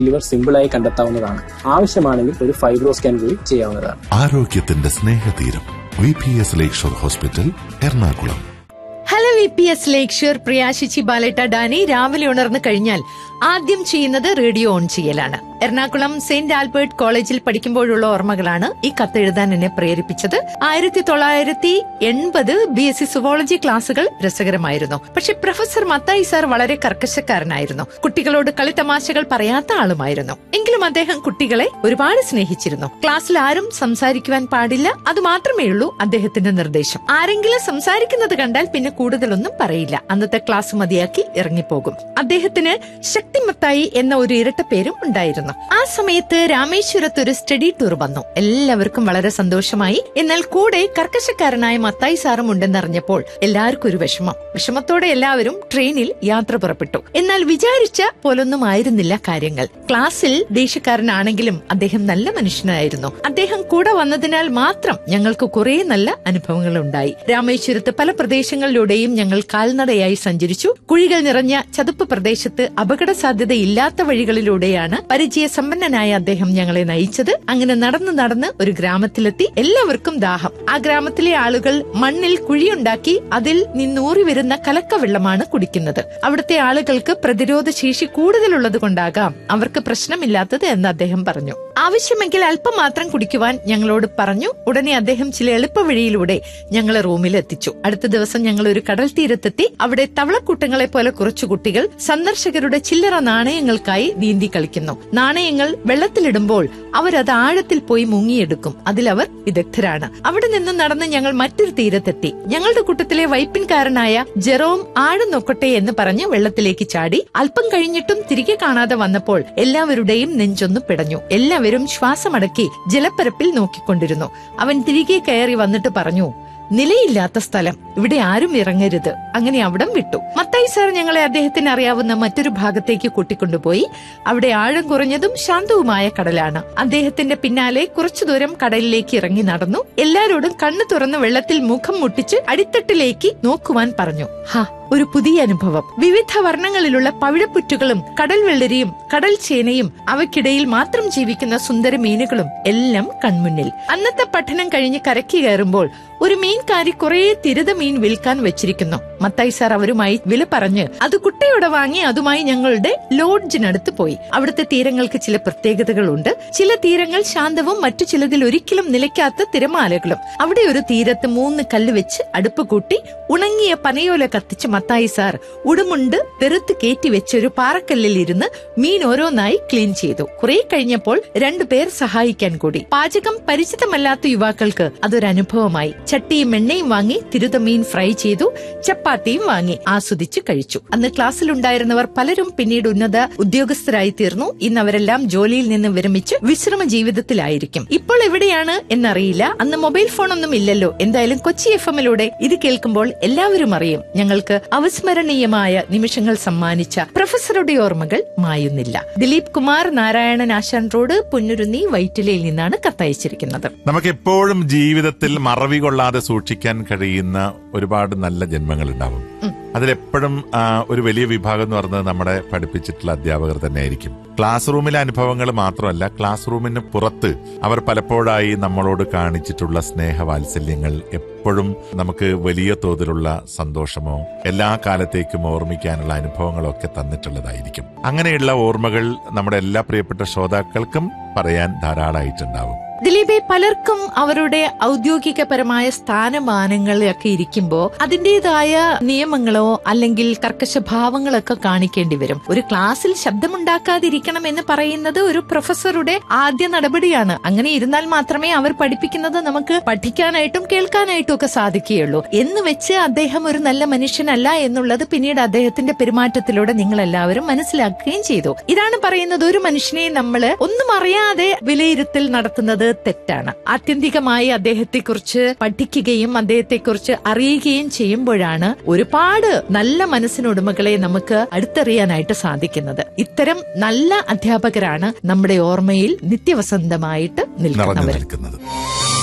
liver സിമ്പിളായി കണ്ടെത്താവുന്നതാണ് ആവശ്യമാണെങ്കിൽ ഒരു ഫൈബ്രോ സ്കാൻ കൂടി ചെയ്യാവുന്നതാണ് ആരോഗ്യത്തിന്റെ Snehatheeram V P S Lakeshore hospital Ernakulam hello V P S Lakeshore പ്രിയാശിച്ചി ബാലേട്ട ഡാനി രാവിലെ ഉണർന്നു കഴിഞ്ഞാൽ ആദ്യം ചെയ്യുന്നത് റേഡിയോ ഓൺ ചെയ്യലാണ് എറണാകുളം സെന്റ് ആൽബർട്ട് കോളേജിൽ പഠിക്കുമ്പോഴുള്ള ഓർമ്മകളാണ് ഈ കത്തെഴുതാൻ എന്നെ പ്രേരിപ്പിച്ചത് ആയിരത്തി തൊള്ളായിരത്തി എൺപത് ബി എസ് സി സുവോളജി ക്ലാസുകൾ രസകരമായിരുന്നു പക്ഷെ പ്രൊഫസർ മത്തായി സാർ വളരെ കർക്കശക്കാരനായിരുന്നു കുട്ടികളോട് കളിത്തമാശകൾ പറയാത്ത ആളുമായിരുന്നു എങ്കിലും അദ്ദേഹം കുട്ടികളെ ഒരുപാട് സ്നേഹിച്ചിരുന്നു ക്ലാസ്സിൽ ആരും സംസാരിക്കുവാൻ പാടില്ല അത് മാത്രമേ ഉള്ളൂ അദ്ദേഹത്തിന്റെ നിർദ്ദേശം ആരെങ്കിലും സംസാരിക്കുന്നത് കണ്ടാൽ പിന്നെ കൂടുതലൊന്നും പറയില്ല അന്നത്തെ ക്ലാസ് മതിയാക്കി ഇറങ്ങിപ്പോകും അദ്ദേഹത്തിന് ശക്തിമത്തായി എന്ന ഒരു ഇരട്ട പേരും ഉണ്ടായിരുന്നു ആ സമയത്ത് രാമേശ്വരത്ത് ഒരു സ്റ്റഡി ടൂർ വന്നു എല്ലാവർക്കും വളരെ സന്തോഷമായി എന്നാൽ കൂടെ കർക്കശക്കാരനായ മത്തായി സാറും ഉണ്ടെന്നറിഞ്ഞപ്പോൾ എല്ലാവർക്കും ഒരു വിഷമം വിഷമത്തോടെ എല്ലാവരും ട്രെയിനിൽ യാത്ര പുറപ്പെട്ടു എന്നാൽ വിചാരിച്ച പോലൊന്നും ആയിരുന്നില്ല കാര്യങ്ങൾ ക്ലാസ്സിൽ ദേഷ്യക്കാരനാണെങ്കിലും അദ്ദേഹം നല്ല മനുഷ്യനായിരുന്നു അദ്ദേഹം കൂടെ വന്നതിനാൽ മാത്രം ഞങ്ങൾക്ക് കുറെ നല്ല അനുഭവങ്ങൾ ഉണ്ടായി രാമേശ്വരത്ത് പല പ്രദേശങ്ങളിലൂടെയും ഞങ്ങൾ കാൽനടയായി സഞ്ചരിച്ചു കുഴികൾ നിറഞ്ഞ ചതുപ്പ് പ്രദേശത്ത് അപകട സാധ്യത ഇല്ലാത്ത വഴികളിലൂടെയാണ് പരിചയ സമ്പന്നനായ അദ്ദേഹം ഞങ്ങളെ നയിച്ചത് അങ്ങനെ നടന്ന് നടന്ന് ഒരു ഗ്രാമത്തിലെത്തി എല്ലാവർക്കും ദാഹം ആ ഗ്രാമത്തിലെ ആളുകൾ മണ്ണിൽ കുഴിയുണ്ടാക്കി അതിൽ നിന്നൂറി വരുന്ന കലക്ക വെള്ളമാണ് കുടിക്കുന്നത് അവിടുത്തെ ആളുകൾക്ക് പ്രതിരോധ ശേഷി കൂടുതലുള്ളത് കൊണ്ടാകാം അവർക്ക് പ്രശ്നമില്ലാത്തത് എന്ന് അദ്ദേഹം പറഞ്ഞു ആവശ്യമെങ്കിൽ അല്പം മാത്രം കുടിക്കുവാൻ ഞങ്ങളോട് പറഞ്ഞു ഉടനെ അദ്ദേഹം ചില എളുപ്പവഴിയിലൂടെ ഞങ്ങളെ റൂമിൽ എത്തിച്ചു അടുത്ത ദിവസം ഞങ്ങൾ ഒരു കടൽ തീരത്തെത്തി അവിടെ തവളക്കൂട്ടങ്ങളെ പോലെ കുറച്ചു കുട്ടികൾ സന്ദർശകരുടെ ചില്ലറ നാണയങ്ങൾക്കായി നീന്തി കളിക്കുന്നു നാണയങ്ങൾ വെള്ളത്തിലിടുമ്പോൾ അവരത് ആഴത്തിൽ പോയി മുങ്ങിയെടുക്കും അതിലവർ വിദഗ്ധരാണ് അവിടെ നിന്ന് നടന്ന് ഞങ്ങൾ മറ്റൊരു തീരത്തെത്തി ഞങ്ങളുടെ കൂട്ടത്തിലെ വൈപ്പിൻകാരനായ ജെറോം ആഴം നോക്കട്ടെ എന്ന് പറഞ്ഞ് വെള്ളത്തിലേക്ക് ചാടി അല്പം കഴിഞ്ഞിട്ടും തിരികെ കാണാതെ വന്നപ്പോൾ എല്ലാവരുടെയും നെഞ്ചൊന്ന് പിടഞ്ഞു എല്ലാവരും ശ്വാസമടക്കി ജലപ്പരപ്പിൽ നോക്കിക്കൊണ്ടിരുന്നു അവൻ തിരികെ കയറി വന്നിട്ട് പറഞ്ഞു നിലയില്ലാത്ത സ്ഥലം ഇവിടെ ആരും ഇറങ്ങരുത് അങ്ങനെ അവിടം വിട്ടു മത്തായി സാർ ഞങ്ങളെ അദ്ദേഹത്തിന് അറിയാവുന്ന മറ്റൊരു ഭാഗത്തേക്ക് കൂട്ടിക്കൊണ്ടുപോയി അവിടെ ആഴം കുറഞ്ഞതും ശാന്തവുമായ കടലാണ് അദ്ദേഹത്തിന്റെ പിന്നാലെ കുറച്ചു ദൂരം കടലിലേക്ക് ഇറങ്ങി നടന്നു എല്ലാരോടും കണ്ണു തുറന്ന് വെള്ളത്തിൽ മുഖം മുട്ടിച്ച് അടിത്തട്ടിലേക്ക് നോക്കുവാൻ പറഞ്ഞു ഹാ ഒരു പുതിയ അനുഭവം വിവിധ വർണ്ണങ്ങളിലുള്ള പവിഴപ്പുറ്റുകളും കടൽ വെള്ളരിയും കടൽ ചേനയും അവയ്ക്കിടയിൽ മാത്രം ജീവിക്കുന്ന സുന്ദര മീനുകളും എല്ലാം കൺമുന്നിൽ അന്നത്തെ പഠനം കഴിഞ്ഞ് കരയ്ക്ക് കയറുമ്പോൾ ഒരു മീൻകാരി കുറെ തിരുത മീൻ വിൽക്കാൻ വെച്ചിരിക്കുന്നു മത്തായി സാർ അവരുമായി വില പറഞ്ഞ് അത് കുട്ടയോടെ വാങ്ങി അതുമായി ഞങ്ങളുടെ ലോഡ്ജിനടുത്ത് പോയി അവിടുത്തെ തീരങ്ങൾക്ക് ചില പ്രത്യേകതകളുണ്ട് ചില തീരങ്ങൾ ശാന്തവും മറ്റു ചിലതിൽ ഒരിക്കലും നിലയ്ക്കാത്ത തിരമാലകളും അവിടെ ഒരു തീരത്ത് മൂന്ന് കല്ല് വെച്ച് അടുപ്പ് കൂട്ടി ഉണങ്ങിയ പനയോല കത്തിച്ച് മത്തായി സാർ ഉടുമുണ്ട് പെറുത്ത് കയറ്റി വെച്ച് ഒരു പാറക്കല്ലിൽ ഇരുന്ന് മീൻ ഓരോന്നായി ക്ലീൻ ചെയ്തു കുറെ കഴിഞ്ഞപ്പോൾ രണ്ടുപേർ സഹായിക്കാൻ കൂടി പാചകം പരിചിതമല്ലാത്ത യുവാക്കൾക്ക് അതൊരു അനുഭവമായി ചട്ടിയും എണ്ണയും വാങ്ങി തിരുത മീൻ ഫ്രൈ ചെയ്തു ചപ്പാത്തിയും വാങ്ങി ആസ്വദിച്ച് കഴിച്ചു അന്ന് ക്ലാസ്സിലുണ്ടായിരുന്നവർ പലരും പിന്നീട് ഉന്നത ഉദ്യോഗസ്ഥരായി തീർന്നു ഇന്ന് അവരെല്ലാം ജോലിയിൽ നിന്ന് വിരമിച്ച് വിശ്രമ ജീവിതത്തിലായിരിക്കും ഇപ്പോൾ എവിടെയാണ് എന്നറിയില്ല അന്ന് മൊബൈൽ ഫോണൊന്നും ഇല്ലല്ലോ എന്തായാലും കൊച്ചി എഫ് എമ്മിലൂടെ ഇത് കേൾക്കുമ്പോൾ എല്ലാവരും അറിയും ഞങ്ങൾക്ക് അവസ്മരണീയമായ നിമിഷങ്ങൾ സമ്മാനിച്ച പ്രൊഫസറുടെ ഓർമ്മകൾ മായുന്നില്ല ദിലീപ് കുമാർ നാരായണൻ ആശാൻ റോഡ് പുന്നുരുന്നി വൈറ്റിലയിൽ നിന്നാണ് കത്തയച്ചിരിക്കുന്നത് നമുക്ക് എപ്പോഴും ജീവിതത്തിൽ മറവി കൊള്ളാതെ സൂക്ഷിക്കാൻ കഴിയുന്ന ഒരുപാട് നല്ല ജന്മങ്ങൾ ഉണ്ടാവും അതിലെപ്പോഴും ആ, ഒരു വലിയ വിഭാഗം എന്ന് പറയുന്നത് നമ്മുടെ പഠിപ്പിച്ചിട്ടുള്ള അധ്യാപകർ തന്നെയായിരിക്കും ക്ലാസ് റൂമിലെ അനുഭവങ്ങൾ മാത്രമല്ല ക്ലാസ് റൂമിന് പുറത്ത് അവർ പലപ്പോഴായി നമ്മളോട് കാണിച്ചിട്ടുള്ള സ്നേഹവാത്സല്യങ്ങൾ എപ്പോഴും നമുക്ക് വലിയ തോതിലുള്ള സന്തോഷമോ എല്ലാ കാലത്തേക്കും ഓർമ്മിക്കാനുള്ള അനുഭവങ്ങളൊക്കെ തന്നിട്ടുള്ളതായിരിക്കും അങ്ങനെയുള്ള ഓർമ്മകൾ നമ്മുടെ എല്ലാ പ്രിയപ്പെട്ട ശ്രോതാക്കൾക്കും പറയാൻ ധാരാളമായിട്ടുണ്ടാവും ദിലീപെ പലർക്കും അവരുടെ ഔദ്യോഗികപരമായ സ്ഥാനമാനങ്ങളൊക്കെ ഇരിക്കുമ്പോ അതിന്റേതായ നിയമങ്ങളോ അല്ലെങ്കിൽ കർക്കശ ഭാവങ്ങളൊക്കെ കാണിക്കേണ്ടി വരും ഒരു ക്ലാസ്സിൽ ശബ്ദമുണ്ടാക്കാതിരിക്കണം എന്ന് പറയുന്നത് ഒരു പ്രൊഫസറുടെ ആദ്യ നടപടിയാണ് അങ്ങനെ ഇരുന്നാൽ മാത്രമേ അവർ പഠിപ്പിക്കുന്നത് നമുക്ക് പഠിക്കാനായിട്ടും കേൾക്കാനായിട്ടും ഒക്കെ സാധിക്കുകയുള്ളൂ എന്ന് വെച്ച് അദ്ദേഹം ഒരു നല്ല മനുഷ്യനല്ല എന്നുള്ളത് പിന്നീട് അദ്ദേഹത്തിന്റെ പെരുമാറ്റത്തിലൂടെ നിങ്ങൾ എല്ലാവരും മനസ്സിലാക്കുകയും ചെയ്തു ഇതാണ് പറയുന്നത് ഒരു മനുഷ്യനെ നമ്മൾ ഒന്നും അറിയാതെ വിലയിരുത്തൽ നടത്തുന്നത് തെറ്റാണ് ആത്യന്തികമായി അദ്ദേഹത്തെക്കുറിച്ച് പഠിക്കുകയും അദ്ദേഹത്തെക്കുറിച്ച് അറിയുകയും ചെയ്യുമ്പോഴാണ് ഒരുപാട് നല്ല മനസ്സിനുടമകളെ നമുക്ക് അടുത്തറിയാനായിട്ട് സാധിക്കുന്നത് ഇത്തരം നല്ല അധ്യാപകരാണ് നമ്മുടെ ഓർമ്മയിൽ നിത്യവസന്തമായിട്ട് നിറഞ്ഞു നിൽക്കുന്നവർ നിൽക്കുന്നത്